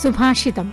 സുഭാഷിതം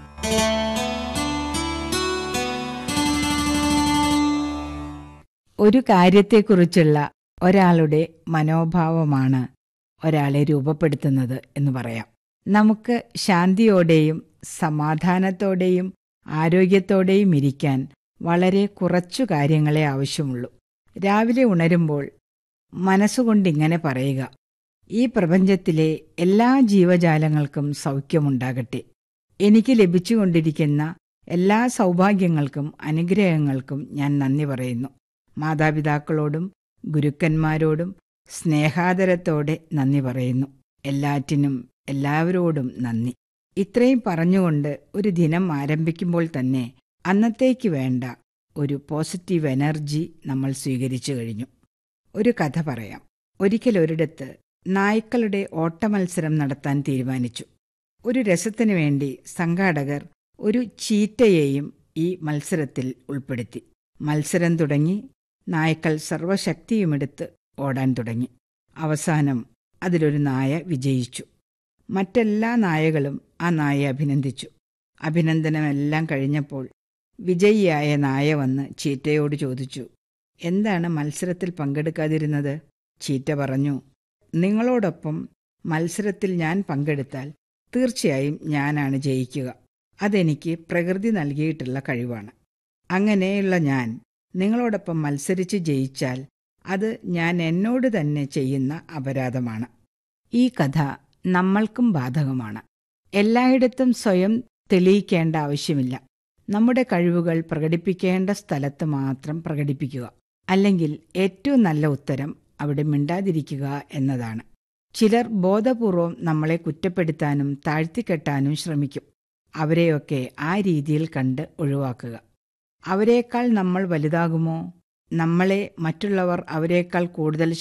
ഒരു കാര്യത്തെക്കുറിച്ചുള്ള ഒരാളുടെ മനോഭാവമാണ് ഒരാളെ രൂപപ്പെടുത്തുന്നത് എന്ന് പറയാം നമുക്ക് ശാന്തിയോടെയും സമാധാനത്തോടെയും ആരോഗ്യത്തോടെയും ഇരിക്കാൻ വളരെ കുറച്ചു കാര്യങ്ങളെ ആവശ്യമുള്ളൂ രാവിലെ ഉണരുമ്പോൾ മനസ്സുകൊണ്ടിങ്ങനെ പറയുക ഈ പ്രപഞ്ചത്തിലെ എല്ലാ ജീവജാലങ്ങൾക്കും സൗഖ്യമുണ്ടാകട്ടെ എനിക്ക് ലഭിച്ചുകൊണ്ടിരിക്കുന്ന എല്ലാ സൗഭാഗ്യങ്ങൾക്കും അനുഗ്രഹങ്ങൾക്കും ഞാൻ നന്ദി പറയുന്നു മാതാപിതാക്കളോടും ഗുരുക്കന്മാരോടും സ്നേഹാദരത്തോടെ നന്ദി പറയുന്നു എല്ലാറ്റിനും എല്ലാവരോടും നന്ദി ഇത്രയും പറഞ്ഞുകൊണ്ട് ഒരു ദിനം ആരംഭിക്കുമ്പോൾ തന്നെ അന്നത്തേക്ക് വേണ്ട ഒരു പോസിറ്റീവ് എനർജി നമ്മൾ സ്വീകരിച്ചു കഴിഞ്ഞു ഒരു കഥ പറയാം ഒരിക്കൽ ഒരിടത്ത് നായ്ക്കളുടെ ഓട്ടമത്സരം നടത്താൻ തീരുമാനിച്ചു ഒരു രസത്തിനു വേണ്ടി സംഘാടകർ ഒരു ചീറ്റയെയും ഈ മത്സരത്തിൽ ഉൾപ്പെടുത്തി മത്സരം തുടങ്ങി നായ്ക്കൾ സർവശക്തിയുമെടുത്ത് ഓടാൻ തുടങ്ങി അവസാനം അതിലൊരു നായ വിജയിച്ചു മറ്റെല്ലാ നായകളും ആ നായയെ അഭിനന്ദിച്ചു അഭിനന്ദനമെല്ലാം കഴിഞ്ഞപ്പോൾ വിജയിയായ നായ വന്ന് ചീറ്റയോട് ചോദിച്ചു എന്താണ് മത്സരത്തിൽ പങ്കെടുക്കാതിരുന്നത് ചീറ്റ പറഞ്ഞു നിങ്ങളോടൊപ്പം മത്സരത്തിൽ ഞാൻ പങ്കെടുത്താൽ തീർച്ചയായും ഞാനാണ് ജയിക്കുക അതെനിക്ക് പ്രകൃതി നൽകിയിട്ടുള്ള കഴിവാണ് അങ്ങനെയുള്ള ഞാൻ നിങ്ങളോടൊപ്പം മത്സരിച്ച് ജയിച്ചാൽ അത് ഞാൻ എന്നോട് തന്നെ ചെയ്യുന്ന അപരാധമാണ് ഈ കഥ നമ്മൾക്കും ബാധകമാണ് എല്ലായിടത്തും സ്വയം തെളിയിക്കേണ്ട ആവശ്യമില്ല നമ്മുടെ കഴിവുകൾ പ്രകടിപ്പിക്കേണ്ട സ്ഥലത്ത് മാത്രം പ്രകടിപ്പിക്കുക അല്ലെങ്കിൽ ഏറ്റവും നല്ല ഉത്തരം അവിടെ മിണ്ടാതിരിക്കുക എന്നതാണ് ചിലർ ബോധപൂർവം നമ്മളെ കുറ്റപ്പെടുത്താനും താഴ്ത്തിക്കെട്ടാനും ശ്രമിക്കും അവരെയൊക്കെ ആ രീതിയിൽ കണ്ട് ഒഴിവാക്കുക അവരെക്കാൾ നമ്മൾ വലുതാകുമോ നമ്മളെ മറ്റുള്ളവർ അവരെക്കാൾ കൂടുതൽ